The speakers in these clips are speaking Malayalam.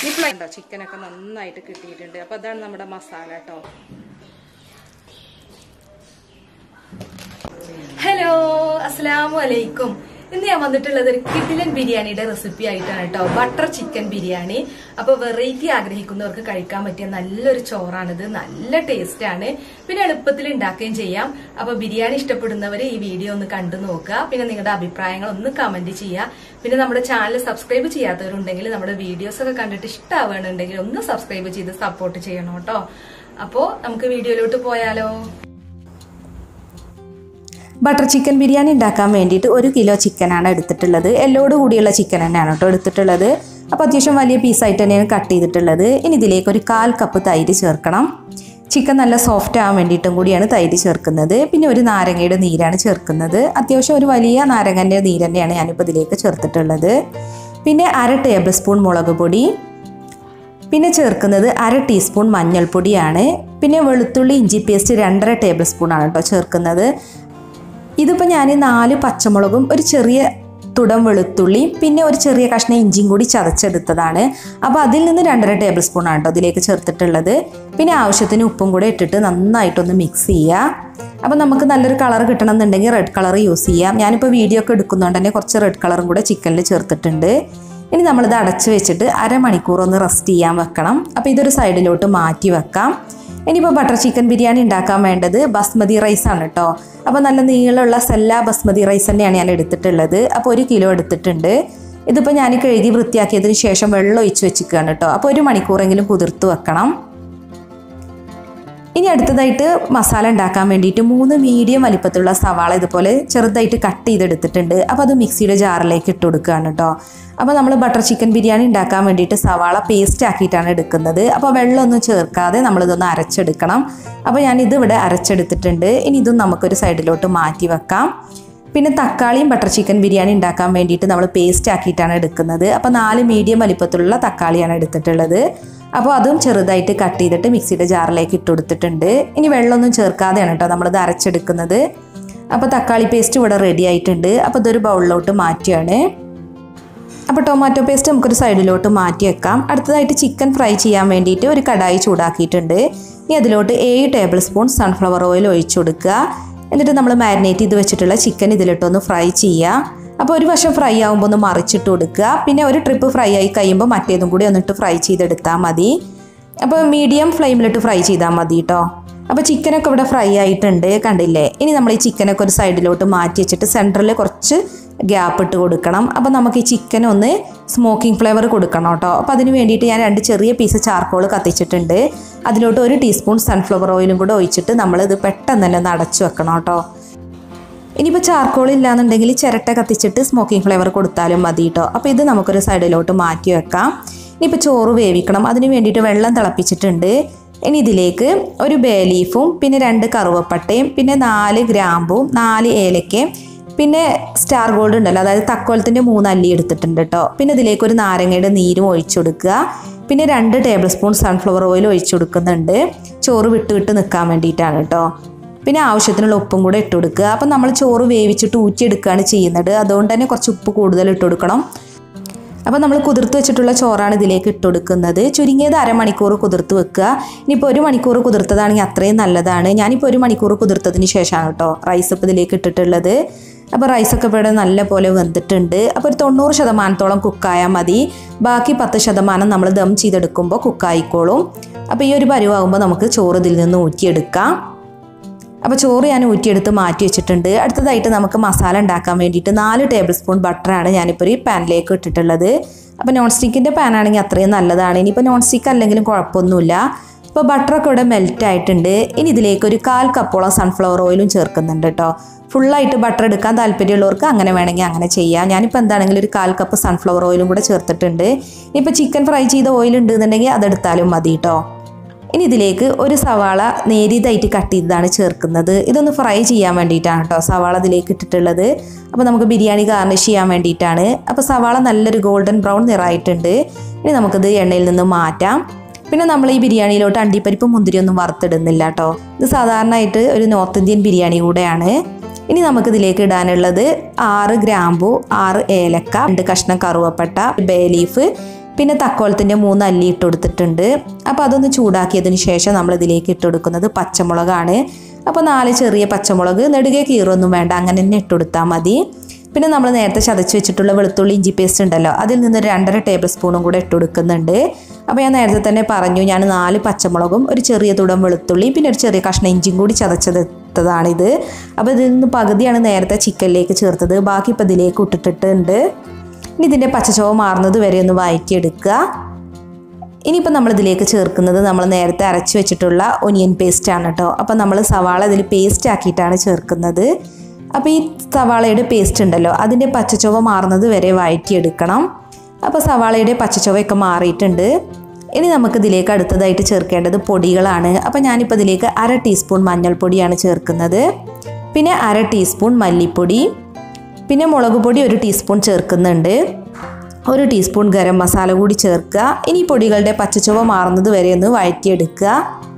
ഇപ്പോൾ ഉണ്ടോ ചിക്കനൊക്കെ നന്നായിട്ട് കിട്ടിയിട്ടുണ്ട് അപ്പോൾ അതാണ് നമ്മുടെ മസാല കേട്ടോ ഹലോ അസ്സലാമു അലൈക്കും ഇന്ന് ഞാൻ വന്നിട്ടുള്ളത് ഒരു കിഡിലൻ ബിരിയാണിയുടെ റെസിപ്പി ആയിട്ടാണ് കേട്ടോ ബട്ടർ ചിക്കൻ ബിരിയാണി അപ്പൊ വെറൈറ്റി ആഗ്രഹിക്കുന്നവർക്ക് കഴിക്കാൻ പറ്റിയ നല്ലൊരു ചോറാണിത് നല്ല ടേസ്റ്റ് ആണ് പിന്നെ എളുപ്പത്തിൽ ഉണ്ടാക്കുകയും ചെയ്യാം അപ്പൊ ബിരിയാണി ഇഷ്ടപ്പെടുന്നവർ ഈ വീഡിയോ ഒന്ന് കണ്ടു നോക്കുക പിന്നെ നിങ്ങളുടെ അഭിപ്രായങ്ങൾ ഒന്ന് കമന്റ് ചെയ്യുക പിന്നെ നമ്മുടെ ചാനൽ സബ്സ്ക്രൈബ് ചെയ്യാത്തവരുണ്ടെങ്കിൽ നമ്മുടെ വീഡിയോസ് ഒക്കെ കണ്ടിട്ട് ഇഷ്ടമാവുകയാണെന്നുണ്ടെങ്കിൽ ഒന്ന് സബ്സ്ക്രൈബ് ചെയ്ത് സപ്പോർട്ട് ചെയ്യണം കേട്ടോ അപ്പോ നമുക്ക് വീഡിയോയിലോട്ട് പോയാലോ ബട്ടർ ചിക്കൻ ബിരിയാണി ഉണ്ടാക്കാൻ വേണ്ടിയിട്ട് ഒരു കിലോ ചിക്കനാണ് എടുത്തിട്ടുള്ളത് എല്ലോട് കൂടിയുള്ള ചിക്കൻ തന്നെയാണ് കേട്ടോ എടുത്തിട്ടുള്ളത് അപ്പോൾ അത്യാവശ്യം വലിയ പീസായിട്ട് തന്നെയാണ് കട്ട് ചെയ്തിട്ടുള്ളത് ഇനി ഇതിലേക്ക് ഒരു കാൽ കപ്പ് തൈര് ചേർക്കണം ചിക്കൻ നല്ല സോഫ്റ്റ് ആവാൻ വേണ്ടിയിട്ടും കൂടിയാണ് തൈര് ചേർക്കുന്നത് പിന്നെ ഒരു നാരങ്ങയുടെ നീരാണ് ചേർക്കുന്നത് അത്യാവശ്യം ഒരു വലിയ നാരങ്ങൻ്റെ നീര് തന്നെയാണ് ഞാനിപ്പോൾ ഇതിലേക്ക് ചേർത്തിട്ടുള്ളത് പിന്നെ അര ടേബിൾ സ്പൂൺ മുളക് പൊടി പിന്നെ ചേർക്കുന്നത് അര ടീസ്പൂൺ മഞ്ഞൾപ്പൊടിയാണ് പിന്നെ വെളുത്തുള്ളി ഇഞ്ചി പേസ്റ്റ് രണ്ടര ടേബിൾ സ്പൂണാണ് കേട്ടോ ചേർക്കുന്നത് ഇതിപ്പോൾ ഞാൻ നാല് പച്ചമുളകും ഒരു ചെറിയ തുടം വെളുത്തുള്ളി പിന്നെ ഒരു ചെറിയ കഷ്ണം ഇഞ്ചിയും കൂടി ചതച്ചെടുത്തതാണ് അപ്പോൾ അതിൽ നിന്ന് രണ്ടര ടേബിൾ സ്പൂൺ ആണ് കേട്ടോ അതിലേക്ക് ചേർത്തിട്ടുള്ളത് പിന്നെ ആവശ്യത്തിന് ഉപ്പും കൂടെ ഇട്ടിട്ട് നന്നായിട്ടൊന്ന് മിക്സ് ചെയ്യുക അപ്പോൾ നമുക്ക് നല്ലൊരു കളർ കിട്ടണമെന്നുണ്ടെങ്കിൽ റെഡ് കളർ യൂസ് ചെയ്യാം ഞാനിപ്പോൾ വീഡിയോ ഒക്കെ എടുക്കുന്നതുകൊണ്ട് തന്നെ കുറച്ച് റെഡ് കളറും കൂടെ ചിക്കനിൽ ചേർത്തിട്ടുണ്ട് ഇനി നമ്മളിത് അടച്ച് വെച്ചിട്ട് അരമണിക്കൂർ ഒന്ന് റെസ്റ്റ് ചെയ്യാൻ വെക്കണം അപ്പോൾ ഇതൊരു സൈഡിലോട്ട് മാറ്റി വെക്കാം ഇനിയിപ്പോൾ ബട്ടർ ചിക്കൻ ബിരിയാണി ഉണ്ടാക്കാൻ വേണ്ടത് ബസ്മതി റൈസ് ആണ് കേട്ടോ അപ്പോൾ നല്ല നീളമുള്ള സെല്ല ബസ്മതി റൈസ് തന്നെയാണ് ഞാൻ എടുത്തിട്ടുള്ളത് അപ്പോൾ ഒരു കിലോ എടുത്തിട്ടുണ്ട് ഇതിപ്പോൾ ഞാൻ കഴുകി വൃത്തിയാക്കിയതിന് ശേഷം വെള്ളം ഒഴിച്ച് വെച്ചിരിക്കുകയാണ് കേട്ടോ അപ്പോൾ ഒരു മണിക്കൂറെങ്കിലും കുതിർത്ത് വെക്കണം ഇനി അടുത്തതായിട്ട് മസാല ഉണ്ടാക്കാൻ വേണ്ടിയിട്ട് മൂന്ന് മീഡിയം വലിപ്പത്തിലുള്ള സവാള ഇതുപോലെ ചെറുതായിട്ട് കട്ട് ചെയ്തെടുത്തിട്ടുണ്ട് അപ്പോൾ അത് മിക്സിയുടെ ജാറിലേക്ക് ഇട്ട് കൊടുക്കുകയാണ് കേട്ടോ അപ്പോൾ നമ്മൾ ബട്ടർ ചിക്കൻ ബിരിയാണി ഉണ്ടാക്കാൻ വേണ്ടിയിട്ട് സവാള പേസ്റ്റ് ആക്കിയിട്ടാണ് എടുക്കുന്നത് അപ്പോൾ വെള്ളമൊന്നും ചേർക്കാതെ നമ്മളിതൊന്ന് അരച്ചെടുക്കണം അപ്പോൾ ഞാൻ ഇതിവിടെ അരച്ചെടുത്തിട്ടുണ്ട് ഇനി ഇതും നമുക്കൊരു സൈഡിലോട്ട് മാറ്റി വെക്കാം പിന്നെ തക്കാളിയും ബട്ടർ ചിക്കൻ ബിരിയാണി ഉണ്ടാക്കാൻ വേണ്ടിയിട്ട് നമ്മൾ പേസ്റ്റ് ആക്കിയിട്ടാണ് എടുക്കുന്നത് അപ്പോൾ നാല് മീഡിയം വലിപ്പത്തിലുള്ള തക്കാളിയാണ് എടുത്തിട്ടുള്ളത് അപ്പോൾ അതും ചെറുതായിട്ട് കട്ട് ചെയ്തിട്ട് മിക്സിയുടെ ജാറിലേക്ക് ഇട്ട് കൊടുത്തിട്ടുണ്ട് ഇനി വെള്ളമൊന്നും ചേർക്കാതെയാണ് കേട്ടോ നമ്മളിത് അരച്ചെടുക്കുന്നത് അപ്പോൾ തക്കാളി പേസ്റ്റ് ഇവിടെ റെഡി ആയിട്ടുണ്ട് അപ്പോൾ ഇതൊരു ബൗളിലോട്ട് മാറ്റിയാണ് അപ്പോൾ ടൊമാറ്റോ പേസ്റ്റ് നമുക്കൊരു സൈഡിലോട്ട് മാറ്റി വെക്കാം അടുത്തതായിട്ട് ചിക്കൻ ഫ്രൈ ചെയ്യാൻ വേണ്ടിയിട്ട് ഒരു കടായി ചൂടാക്കിയിട്ടുണ്ട് ഇനി അതിലോട്ട് ഏഴ് ടേബിൾ സ്പൂൺ സൺഫ്ലവർ ഓയിൽ ഒഴിച്ചു കൊടുക്കുക എന്നിട്ട് നമ്മൾ മാരിനേറ്റ് ചെയ്ത് വെച്ചിട്ടുള്ള ചിക്കൻ ഇതിലിട്ടൊന്ന് ഫ്രൈ ചെയ്യുക അപ്പോൾ ഒരു വശം ഫ്രൈ ആകുമ്പോൾ ഒന്ന് മറിച്ചിട്ട് കൊടുക്കുക പിന്നെ ഒരു ട്രിപ്പ് ഫ്രൈ ആയി കഴിയുമ്പോൾ മറ്റേതും കൂടി ഒന്നിട്ട് ഫ്രൈ ചെയ്തെടുത്താൽ മതി അപ്പോൾ മീഡിയം ഫ്ലെയിമിലിട്ട് ഫ്രൈ ചെയ്താൽ മതി കേട്ടോ അപ്പോൾ ചിക്കനൊക്കെ ഇവിടെ ഫ്രൈ ആയിട്ടുണ്ട് കണ്ടില്ലേ ഇനി നമ്മൾ ഈ ചിക്കനൊക്കെ ഒരു സൈഡിലോട്ട് മാറ്റി വെച്ചിട്ട് സെൻറ്ററിൽ കുറച്ച് ഗ്യാപ്പ് ഇട്ട് കൊടുക്കണം അപ്പോൾ നമുക്ക് ഈ ചിക്കൻ ഒന്ന് സ്മോക്കിംഗ് ഫ്ലേവർ കൊടുക്കണം കേട്ടോ അപ്പോൾ അതിന് വേണ്ടിയിട്ട് ഞാൻ രണ്ട് ചെറിയ പീസ് ചാർക്കോൾ കത്തിച്ചിട്ടുണ്ട് അതിലോട്ട് ഒരു ടീസ്പൂൺ സൺഫ്ലവർ ഓയിലും കൂടെ ഒഴിച്ചിട്ട് നമ്മളിത് പെട്ടെന്ന് തന്നെ ഒന്ന് അടച്ചു വെക്കണം കേട്ടോ ഇനിയിപ്പോൾ ചാർക്കോൾ ഇല്ലാന്നുണ്ടെങ്കിൽ ചിരട്ട കത്തിച്ചിട്ട് സ്മോക്കിംഗ് ഫ്ലേവർ കൊടുത്താലും മതി കേട്ടോ അപ്പോൾ ഇത് നമുക്കൊരു സൈഡിലോട്ട് മാറ്റി വെക്കാം ഇനിയിപ്പോൾ ചോറ് വേവിക്കണം അതിന് വേണ്ടിയിട്ട് വെള്ളം തിളപ്പിച്ചിട്ടുണ്ട് ഇനി ഇതിലേക്ക് ഒരു ബേ ലീഫും പിന്നെ രണ്ട് കറുവപ്പട്ടയും പിന്നെ നാല് ഗ്രാമ്പും നാല് ഏലക്കയും പിന്നെ സ്റ്റാർ ഗോൾഡ് ഉണ്ടല്ലോ അതായത് തക്കോലത്തിൻ്റെ മൂന്ന് അല്ലി എടുത്തിട്ടുണ്ട് കേട്ടോ പിന്നെ ഇതിലേക്ക് ഒരു നാരങ്ങയുടെ നീരും ഒഴിച്ചു കൊടുക്കുക പിന്നെ രണ്ട് ടേബിൾ സ്പൂൺ സൺഫ്ലവർ ഓയിൽ ഒഴിച്ചു കൊടുക്കുന്നുണ്ട് ചോറ് വിട്ട് വിട്ട് നിൽക്കാൻ വേണ്ടിയിട്ടാണ് കേട്ടോ പിന്നെ ആവശ്യത്തിനുള്ള ഉപ്പും കൂടെ ഇട്ട് കൊടുക്കുക അപ്പം നമ്മൾ ചോറ് വേവിച്ചിട്ട് ഊറ്റിയെടുക്കുകയാണ് ചെയ്യുന്നത് അതുകൊണ്ട് തന്നെ കുറച്ച് ഉപ്പ് കൂടുതൽ ഇട്ട് കൊടുക്കണം അപ്പോൾ നമ്മൾ കുതിർത്ത് വെച്ചിട്ടുള്ള ചോറാണ് ഇതിലേക്ക് ഇട്ട് കൊടുക്കുന്നത് ചുരുങ്ങിയത് അരമണിക്കൂർ കുതിർത്ത് വെക്കുക ഇനിയിപ്പോൾ ഒരു മണിക്കൂർ കുതിർത്തതാണെങ്കിൽ അത്രയും നല്ലതാണ് ഞാനിപ്പോൾ ഒരു മണിക്കൂർ കുതിർത്തതിന് ശേഷമാണ് കേട്ടോ റൈസ് ഇപ്പോൾ ഇതിലേക്ക് ഇട്ടിട്ടുള്ളത് അപ്പോൾ റൈസൊക്കെ ഇവിടെ നല്ല പോലെ വെന്തിട്ടുണ്ട് അപ്പോൾ ഒരു തൊണ്ണൂറ് ശതമാനത്തോളം കുക്കായാൽ മതി ബാക്കി പത്ത് ശതമാനം നമ്മൾ ദം ചെയ്തെടുക്കുമ്പോൾ കുക്കായിക്കോളും അപ്പോൾ ഈ ഒരു പരുവാകുമ്പോൾ നമുക്ക് ചോറ് ഇതിൽ നിന്ന് ഊറ്റിയെടുക്കാം അപ്പോൾ ചോറ് ഞാൻ ഊറ്റിയെടുത്ത് മാറ്റി വെച്ചിട്ടുണ്ട് അടുത്തതായിട്ട് നമുക്ക് മസാല ഉണ്ടാക്കാൻ വേണ്ടിയിട്ട് നാല് ടേബിൾ സ്പൂൺ ബട്ടറാണ് ഞാനിപ്പോൾ ഈ പാനിലേക്ക് ഇട്ടിട്ടുള്ളത് അപ്പോൾ നോൺ സ്റ്റിക്കിൻ്റെ പാനാണെങ്കിൽ അത്രയും നല്ലതാണ് ഇനിയിപ്പോൾ നോൺ സ്റ്റിക്ക് അല്ലെങ്കിലും കുഴപ്പമൊന്നുമില്ല ഇപ്പോൾ ബട്ടറൊക്കെ ഇവിടെ മെൽറ്റ് ആയിട്ടുണ്ട് ഇനി ഇതിലേക്ക് ഒരു കാൽ കപ്പോളം സൺഫ്ലവർ ഓയിലും ചേർക്കുന്നുണ്ട് കേട്ടോ ഫുള്ളായിട്ട് ബട്ടർ എടുക്കാൻ താല്പര്യമുള്ളവർക്ക് അങ്ങനെ വേണമെങ്കിൽ അങ്ങനെ ചെയ്യാം ഞാനിപ്പോൾ എന്താണെങ്കിലും ഒരു കാൽ കപ്പ് സൺഫ്ലവർ ഓയിലും കൂടെ ചേർത്തിട്ടുണ്ട് ഇപ്പോൾ ചിക്കൻ ഫ്രൈ ചെയ്ത ഓയിൽ ഉണ്ടെന്നുണ്ടെങ്കിൽ അതെടുത്താലും മതി കേട്ടോ ഇനി ഇതിലേക്ക് ഒരു സവാള നേരിയതായിട്ട് കട്ട് ചെയ്തതാണ് ചേർക്കുന്നത് ഇതൊന്ന് ഫ്രൈ ചെയ്യാൻ വേണ്ടിയിട്ടാണ് കേട്ടോ സവാള ഇതിലേക്ക് ഇട്ടിട്ടുള്ളത് അപ്പോൾ നമുക്ക് ബിരിയാണി ഗാർണിഷ് ചെയ്യാൻ വേണ്ടിയിട്ടാണ് അപ്പോൾ സവാള നല്ലൊരു ഗോൾഡൻ ബ്രൗൺ നിറായിട്ടുണ്ട് ഇനി നമുക്കിത് എണ്ണയിൽ നിന്ന് മാറ്റാം പിന്നെ നമ്മൾ ഈ ബിരിയാണിയിലോട്ട് അണ്ടിപ്പരിപ്പ് മുന്തിരിയൊന്നും വറുത്തിടുന്നില്ല കേട്ടോ ഇത് സാധാരണയായിട്ട് ഒരു നോർത്ത് ഇന്ത്യൻ ബിരിയാണി കൂടെയാണ് ഇനി നമുക്ക് ഇതിലേക്ക് ഇടാനുള്ളത് ആറ് ഗ്രാമ്പു ആറ് ഏലക്ക രണ്ട് കഷ്ണം കറുവപ്പട്ട ബേ ലീഫ് പിന്നെ തക്കോലത്തിൻ്റെ മൂന്ന് അല്ലി ഇട്ട് കൊടുത്തിട്ടുണ്ട് അപ്പോൾ അതൊന്ന് ചൂടാക്കിയതിന് ശേഷം നമ്മൾ ഇതിലേക്ക് ഇട്ട് കൊടുക്കുന്നത് പച്ചമുളകാണ് അപ്പോൾ നാല് ചെറിയ പച്ചമുളക് നെടുകെ കീറൊന്നും വേണ്ട അങ്ങനെ തന്നെ ഇട്ട് കൊടുത്താൽ മതി പിന്നെ നമ്മൾ നേരത്തെ ചതച്ച് വെച്ചിട്ടുള്ള വെളുത്തുള്ളി ഇഞ്ചി പേസ്റ്റ് ഉണ്ടല്ലോ അതിൽ നിന്ന് ഒരു രണ്ടര ടേബിൾ സ്പൂണും കൂടെ ഇട്ട് കൊടുക്കുന്നുണ്ട് അപ്പോൾ ഞാൻ നേരത്തെ തന്നെ പറഞ്ഞു ഞാൻ നാല് പച്ചമുളകും ഒരു ചെറിയ തുടം വെളുത്തുള്ളി പിന്നെ ഒരു ചെറിയ കഷ്ണം ഇഞ്ചിയും കൂടി ചതച്ചെടുത്തതാണിത് അപ്പോൾ ഇതിൽ നിന്ന് പകുതിയാണ് നേരത്തെ ചിക്കനിലേക്ക് ചേർത്തത് ബാക്കി ഇപ്പോൾ ഇതിലേക്ക് ഇട്ടിട്ടുണ്ട് ഇനി ഇതിൻ്റെ പച്ചച്ചോവ മാറുന്നത് വരെ ഒന്ന് വഴറ്റിയെടുക്കുക ഇനിയിപ്പോൾ നമ്മൾ ഇതിലേക്ക് ചേർക്കുന്നത് നമ്മൾ നേരത്തെ അരച്ച് വെച്ചിട്ടുള്ള ഒനിയൻ പേസ്റ്റ് ആണ് കേട്ടോ അപ്പോൾ നമ്മൾ സവാള ഇതിൽ പേസ്റ്റ് ആക്കിയിട്ടാണ് ചേർക്കുന്നത് അപ്പോൾ ഈ സവാളയുടെ പേസ്റ്റ് ഉണ്ടല്ലോ അതിൻ്റെ പച്ചച്ചുവ മാറുന്നത് വരെ വഴറ്റിയെടുക്കണം അപ്പോൾ സവാളയുടെ പച്ചച്ചുവയൊക്കെ മാറിയിട്ടുണ്ട് ഇനി നമുക്ക് ഇതിലേക്ക് അടുത്തതായിട്ട് ചേർക്കേണ്ടത് പൊടികളാണ് അപ്പോൾ ഞാനിപ്പോൾ ഇതിലേക്ക് അര ടീസ്പൂൺ മഞ്ഞൾപ്പൊടിയാണ് ചേർക്കുന്നത് പിന്നെ അര ടീസ്പൂൺ മല്ലിപ്പൊടി പിന്നെ മുളക് പൊടി ഒരു ടീസ്പൂൺ ചേർക്കുന്നുണ്ട് ഒരു ടീസ്പൂൺ ഗരം മസാല കൂടി ചേർക്കുക ഇനി പൊടികളുടെ പച്ചച്ചുവ മാറുന്നത് വരെ ഒന്ന് വഴറ്റിയെടുക്കുക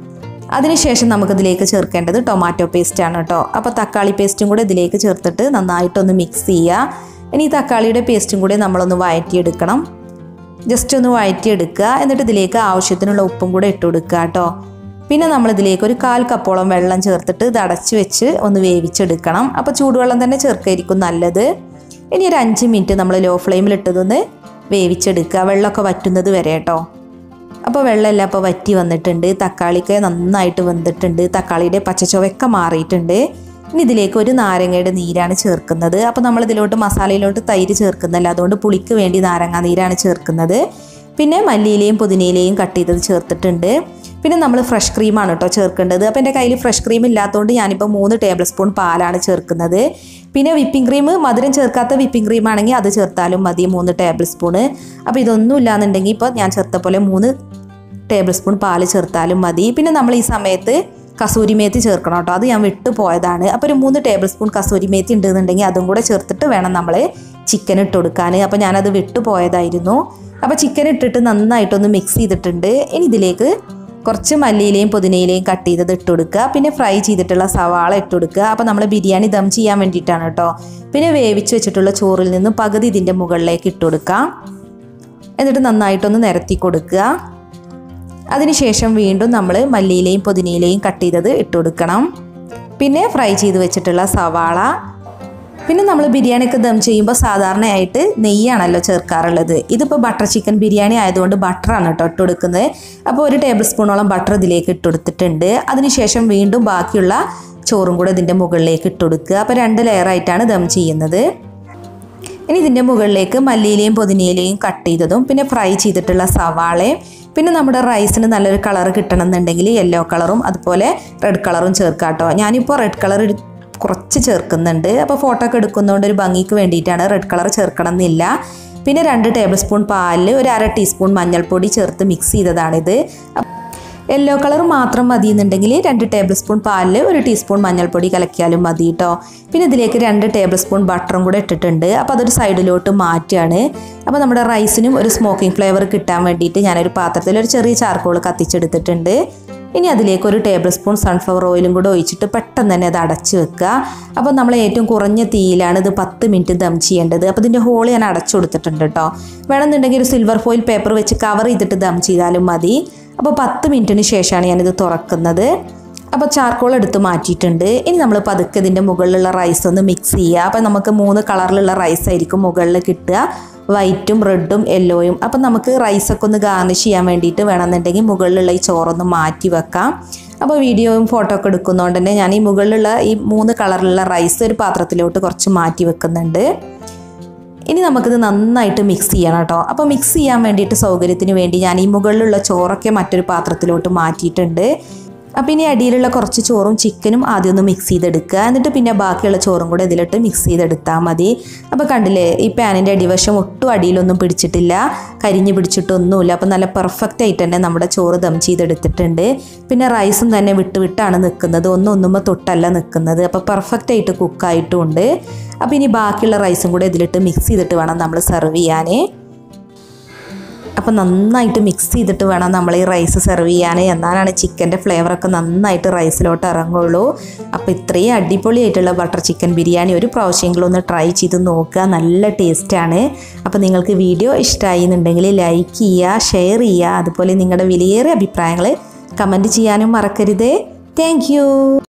അതിനുശേഷം നമുക്കിതിലേക്ക് ചേർക്കേണ്ടത് ടൊമാറ്റോ പേസ്റ്റ് ആണ് കേട്ടോ അപ്പോൾ തക്കാളി പേസ്റ്റും കൂടെ ഇതിലേക്ക് ചേർത്തിട്ട് നന്നായിട്ടൊന്ന് മിക്സ് ചെയ്യുക ഇനി ഈ തക്കാളിയുടെ പേസ്റ്റും കൂടി നമ്മളൊന്ന് വഴറ്റിയെടുക്കണം ജസ്റ്റ് ഒന്ന് വഴറ്റിയെടുക്കുക എന്നിട്ട് ഇതിലേക്ക് ആവശ്യത്തിനുള്ള ഉപ്പും കൂടെ ഇട്ട് കൊടുക്കുക കേട്ടോ പിന്നെ നമ്മൾ ഇതിലേക്ക് ഒരു കാൽ കപ്പോളം വെള്ളം ചേർത്തിട്ട് ഇത് അടച്ചു വെച്ച് ഒന്ന് വേവിച്ചെടുക്കണം അപ്പോൾ ചൂടുവെള്ളം തന്നെ ചേർക്കായിരിക്കും നല്ലത് ഇനി ഒരു അഞ്ച് മിനിറ്റ് നമ്മൾ ലോ ഫ്ലെയിമിലിട്ടതൊന്ന് വേവിച്ചെടുക്കുക വെള്ളമൊക്കെ വറ്റുന്നത് വരെ കേട്ടോ അപ്പോൾ വെള്ളമെല്ലാം ഇപ്പോൾ വറ്റി വന്നിട്ടുണ്ട് തക്കാളിക്ക് നന്നായിട്ട് വെന്തിട്ടുണ്ട് തക്കാളിയുടെ പച്ചച്ചുവയൊക്കെ മാറിയിട്ടുണ്ട് ഇനി ഇതിലേക്ക് ഒരു നാരങ്ങയുടെ നീരാണ് ചേർക്കുന്നത് അപ്പോൾ നമ്മൾ ഇതിലോട്ട് മസാലയിലോട്ട് തൈര് ചേർക്കുന്നില്ല അതുകൊണ്ട് പുളിക്ക് വേണ്ടി നാരങ്ങ നീരാണ് ചേർക്കുന്നത് പിന്നെ മല്ലിയിലയും പുതിനയിലയും കട്ട് ചെയ്തത് ചേർത്തിട്ടുണ്ട് പിന്നെ നമ്മൾ ഫ്രഷ് ക്രീമാണ് കേട്ടോ ചേർക്കേണ്ടത് അപ്പോൾ എൻ്റെ കയ്യിൽ ഫ്രഷ് ക്രീം ഇല്ലാത്തതുകൊണ്ട് ഞാനിപ്പോൾ മൂന്ന് ടേബിൾ സ്പൂൺ പാലാണ് ചേർക്കുന്നത് പിന്നെ വിപ്പിംഗ് ക്രീം മധുരം ചേർക്കാത്ത വിപ്പിംഗ് ക്രീം ആണെങ്കിൽ അത് ചേർത്താലും മതി മൂന്ന് ടേബിൾ സ്പൂണ് അപ്പോൾ ഇതൊന്നും ഇല്ലാന്നുണ്ടെങ്കിൽ ഇപ്പോൾ ഞാൻ ചേർത്ത പോലെ മൂന്ന് ടേബിൾ സ്പൂൺ പാല് ചേർത്താലും മതി പിന്നെ നമ്മൾ ഈ സമയത്ത് കസൂരി മേത്തി ചേർക്കണം കേട്ടോ അത് ഞാൻ വിട്ടു പോയതാണ് അപ്പോൾ ഒരു മൂന്ന് ടേബിൾ സ്പൂൺ കസൂരി മേത്തി ഉണ്ടെന്നുണ്ടെങ്കിൽ അതും കൂടെ ചേർത്തിട്ട് വേണം നമ്മൾ ചിക്കൻ ഇട്ട് കൊടുക്കാൻ അപ്പോൾ ഞാനത് വിട്ടു പോയതായിരുന്നു അപ്പോൾ ചിക്കൻ ഇട്ടിട്ട് നന്നായിട്ടൊന്ന് മിക്സ് ചെയ്തിട്ടുണ്ട് ഇനി ഇതിലേക്ക് കുറച്ച് മല്ലിയിലയും പുതിനയിലയും കട്ട് ചെയ്തത് ഇട്ട് കൊടുക്കുക പിന്നെ ഫ്രൈ ചെയ്തിട്ടുള്ള സവാള ഇട്ട് കൊടുക്കുക അപ്പോൾ നമ്മൾ ബിരിയാണി ദം ചെയ്യാൻ വേണ്ടിയിട്ടാണ് കേട്ടോ പിന്നെ വേവിച്ച് വെച്ചിട്ടുള്ള ചോറിൽ നിന്ന് പകുതി ഇതിൻ്റെ മുകളിലേക്ക് ഇട്ട് കൊടുക്കുക എന്നിട്ട് നന്നായിട്ടൊന്ന് നിരത്തി കൊടുക്കുക അതിനുശേഷം വീണ്ടും നമ്മൾ മല്ലിയിലയും പുതിനയിലയും കട്ട് ചെയ്തത് ഇട്ട് കൊടുക്കണം പിന്നെ ഫ്രൈ ചെയ്ത് വെച്ചിട്ടുള്ള സവാള പിന്നെ നമ്മൾ ബിരിയാണിയൊക്കെ ദം ചെയ്യുമ്പോൾ സാധാരണയായിട്ട് നെയ്യാണല്ലോ ചേർക്കാറുള്ളത് ഇതിപ്പോൾ ബട്ടർ ചിക്കൻ ബിരിയാണി ആയതുകൊണ്ട് ബട്ടറാണ് കേട്ടോ ഇട്ട് കൊടുക്കുന്നത് അപ്പോൾ ഒരു ടേബിൾ സ്പൂണോളം ബട്ടർ ഇതിലേക്ക് ഇട്ട് കൊടുത്തിട്ടുണ്ട് അതിനുശേഷം വീണ്ടും ബാക്കിയുള്ള ചോറും കൂടെ ഇതിൻ്റെ മുകളിലേക്ക് ഇട്ട് കൊടുക്കുക അപ്പോൾ രണ്ട് ലെയറായിട്ടാണ് ദം ചെയ്യുന്നത് ഇനി ഇതിൻ്റെ മുകളിലേക്ക് മല്ലിയിലയും പുതിനയിലയും കട്ട് ചെയ്തതും പിന്നെ ഫ്രൈ ചെയ്തിട്ടുള്ള സവാളയും പിന്നെ നമ്മുടെ റൈസിന് നല്ലൊരു കളർ കിട്ടണം എന്നുണ്ടെങ്കിൽ യെല്ലോ കളറും അതുപോലെ റെഡ് കളറും ചേർക്കാം കേട്ടോ ഞാനിപ്പോൾ റെഡ് കളർ കുറച്ച് ചേർക്കുന്നുണ്ട് അപ്പോൾ ഫോട്ടോ ഒക്കെ എടുക്കുന്നതുകൊണ്ട് ഒരു ഭംഗിക്ക് വേണ്ടിയിട്ടാണ് റെഡ് കളർ ചേർക്കണം എന്നില്ല പിന്നെ രണ്ട് ടേബിൾ സ്പൂൺ പാലിൽ ഒരു അര ടീസ്പൂൺ മഞ്ഞൾപ്പൊടി ചേർത്ത് മിക്സ് ചെയ്തതാണിത് യെല്ലോ കളർ മാത്രം മതി എന്നുണ്ടെങ്കിൽ രണ്ട് ടേബിൾ സ്പൂൺ പാലിൽ ഒരു ടീസ്പൂൺ മഞ്ഞൾപ്പൊടി കലക്കിയാലും മതി കേട്ടോ പിന്നെ ഇതിലേക്ക് രണ്ട് ടേബിൾ സ്പൂൺ ബട്ടറും കൂടെ ഇട്ടിട്ടുണ്ട് അപ്പോൾ അതൊരു സൈഡിലോട്ട് മാറ്റുകയാണ് അപ്പോൾ നമ്മുടെ റൈസിനും ഒരു സ്മോക്കിംഗ് ഫ്ലേവർ കിട്ടാൻ വേണ്ടിയിട്ട് ഞാനൊരു പാത്രത്തിൽ ഒരു ചെറിയ ചാർക്കോൾ കത്തിച്ചെടുത്തിട്ടുണ്ട് ഇനി അതിലേക്ക് ഒരു ടേബിൾ സ്പൂൺ സൺഫ്ലവർ ഓയിലും കൂടെ ഒഴിച്ചിട്ട് പെട്ടെന്ന് തന്നെ അത് അടച്ചു വെക്കുക അപ്പോൾ നമ്മൾ ഏറ്റവും കുറഞ്ഞ തീയിലാണ് ഇത് പത്ത് മിനിറ്റ് ദം ചെയ്യേണ്ടത് അപ്പോൾ ഇതിൻ്റെ ഹോൾ ഞാൻ അടച്ചു കൊടുത്തിട്ടുണ്ട് കേട്ടോ വേണമെന്നുണ്ടെങ്കിൽ ഒരു സിൽവർ ഫോയിൽ പേപ്പർ വെച്ച് കവർ ചെയ്തിട്ട് ദം ചെയ്താലും മതി അപ്പോൾ പത്ത് മിനിറ്റിന് ശേഷമാണ് ഞാനിത് തുറക്കുന്നത് അപ്പോൾ ചാർക്കോൾ എടുത്ത് മാറ്റിയിട്ടുണ്ട് ഇനി നമ്മൾ പതുക്കെ ഇതിൻ്റെ മുകളിലുള്ള റൈസ് ഒന്ന് മിക്സ് ചെയ്യുക അപ്പോൾ നമുക്ക് മൂന്ന് കളറിലുള്ള റൈസ് ആയിരിക്കും മുകളിൽ കിട്ടുക വൈറ്റും റെഡും യെല്ലോയും അപ്പം നമുക്ക് റൈസൊക്കെ ഒന്ന് ഗാർണിഷ് ചെയ്യാൻ വേണ്ടിയിട്ട് വേണമെന്നുണ്ടെങ്കിൽ മുകളിലുള്ള ഈ ചോറൊന്ന് മാറ്റി വെക്കാം അപ്പോൾ വീഡിയോയും ഫോട്ടോ ഒക്കെ എടുക്കുന്നതുകൊണ്ട് തന്നെ ഞാൻ ഈ മുകളിലുള്ള ഈ മൂന്ന് കളറിലുള്ള റൈസ് ഒരു പാത്രത്തിലോട്ട് കുറച്ച് മാറ്റി വെക്കുന്നുണ്ട് ഇനി നമുക്കിത് നന്നായിട്ട് മിക്സ് ചെയ്യണം കേട്ടോ അപ്പോൾ മിക്സ് ചെയ്യാൻ വേണ്ടിയിട്ട് സൗകര്യത്തിന് വേണ്ടി ഞാൻ ഈ മുകളിലുള്ള ചോറൊക്കെ മറ്റൊരു പാത്രത്തിലോട്ട് മാറ്റിയിട്ടുണ്ട് അപ്പോൾ ഇനി അടിയിലുള്ള കുറച്ച് ചോറും ചിക്കനും ആദ്യം ഒന്ന് മിക്സ് ചെയ്തെടുക്കുക എന്നിട്ട് പിന്നെ ബാക്കിയുള്ള ചോറും കൂടെ ഇതിലിട്ട് മിക്സ് ചെയ്തെടുത്താൽ മതി അപ്പോൾ കണ്ടില്ലേ ഈ പാനിൻ്റെ അടിവശം ഒട്ടും അടിയിലൊന്നും പിടിച്ചിട്ടില്ല കരിഞ്ഞ് പിടിച്ചിട്ടൊന്നുമില്ല അപ്പോൾ നല്ല പെർഫെക്റ്റ് ആയിട്ട് തന്നെ നമ്മുടെ ചോറ് ദം ചെയ്തെടുത്തിട്ടുണ്ട് പിന്നെ റൈസും തന്നെ വിട്ട് വിട്ടാണ് നിൽക്കുന്നത് ഒന്നും ഒന്നുമ്പോൾ തൊട്ടല്ല നിൽക്കുന്നത് അപ്പോൾ പെർഫെക്റ്റ് ആയിട്ട് കുക്കായിട്ടും ഉണ്ട് അപ്പോൾ ഇനി ബാക്കിയുള്ള റൈസും കൂടെ ഇതിലിട്ട് മിക്സ് ചെയ്തിട്ട് വേണം നമ്മൾ സെർവ് ചെയ്യാൻ അപ്പോൾ നന്നായിട്ട് മിക്സ് ചെയ്തിട്ട് വേണം നമ്മൾ ഈ റൈസ് സെർവ് ചെയ്യാൻ എന്നാലാണ് ചിക്കൻ്റെ ഫ്ലേവറൊക്കെ നന്നായിട്ട് റൈസിലോട്ട് ഇറങ്ങുള്ളൂ അപ്പോൾ ഇത്രയും അടിപൊളിയായിട്ടുള്ള ബട്ടർ ചിക്കൻ ബിരിയാണി ഒരു പ്രാവശ്യമെങ്കിലും ഒന്ന് ട്രൈ ചെയ്ത് നോക്കുക നല്ല ടേസ്റ്റാണ് അപ്പോൾ നിങ്ങൾക്ക് വീഡിയോ ഇഷ്ടമായി എന്നുണ്ടെങ്കിൽ ലൈക്ക് ചെയ്യുക ഷെയർ ചെയ്യുക അതുപോലെ നിങ്ങളുടെ വിലയേറിയ അഭിപ്രായങ്ങൾ കമൻറ്റ് ചെയ്യാനും മറക്കരുത് താങ്ക്